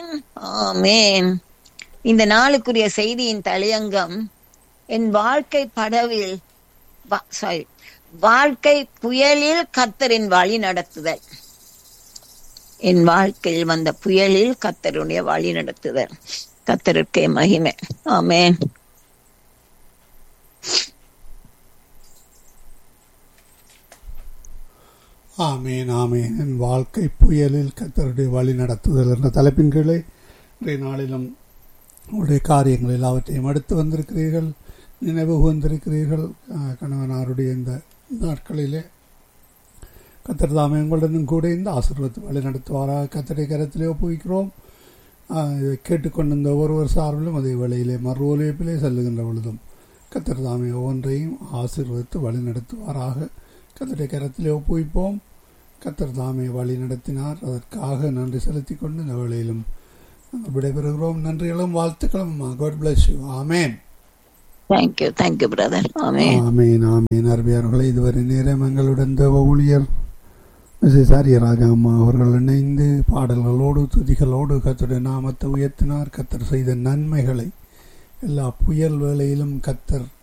ஆமென் இந்த நாளுக்குரிய செய்தியின் தலையங்கம் என் வாழ்க்கை படவில் சாரி வாழ்க்கை புயலில் கத்தரின் வழி நடத்துதல் என் வாழ்க்கையில் வந்த புயலில் கத்தருடைய வழி நடத்துதல் கத்தருக்கே மகிமை ஆமென் ஆமேன் ஆமேன் என் வாழ்க்கை புயலில் கத்தருடைய வழி நடத்துதல் என்ற தலைப்பின் கீழே இன்றைய நாளிலும் உங்களுடைய காரியங்கள் எல்லாவற்றையும் எடுத்து வந்திருக்கிறீர்கள் நினைவு கூர்ந்திருக்கிறீர்கள் அஹ், கணவனாருடைய இந்த நாட்களிலே கத்தர் தாமே உங்களுடனும் கூட இந்த ஆசீர்வாதத்தை வழி நடத்துவாராக கத்தரை கரத்திலே ஒப்புவிக்கிறோம் அஹ், இதை கேட்டுக்கொண்டிருந்த ஒருவர் சார்பிலும் அதே வேளையிலே மறு ஒலிப்பிலே செல்லுகின்ற பொழுதும் கத்தர் தாமே ஒவ்வொன்றையும் ஆசீர்வதித்து வழி நடத்துவாராக கத்தருடைய கரத்திலே ஒப்புவிப்போம் கத்தர் தாமே வழி நடத்தினார் அதற்காக நன்றி செலுத்திக் கொண்டு இந்த வேளையிலும் நாங்கள் விடைபெறுகிறோம் நன்றிகளும் வாழ்த்துக்களும் God bless you amen thank you thank you brother amen ஆமீன் ஆமீன் அருமையார்களே இதுவரை நேரம் எங்களுடன் தேவ ஊழியர் மிஸ்ஸஸ் ஆரியராஜா அம்மா அவர்கள் இணைந்து பாடல்களோடு துதிகளோடு கத்தருடைய நாமத்தை உயர்த்தினார் கத்தர் செய்த நன்மைகளை எல்லா புயல் வேளையிலும் கத்தர்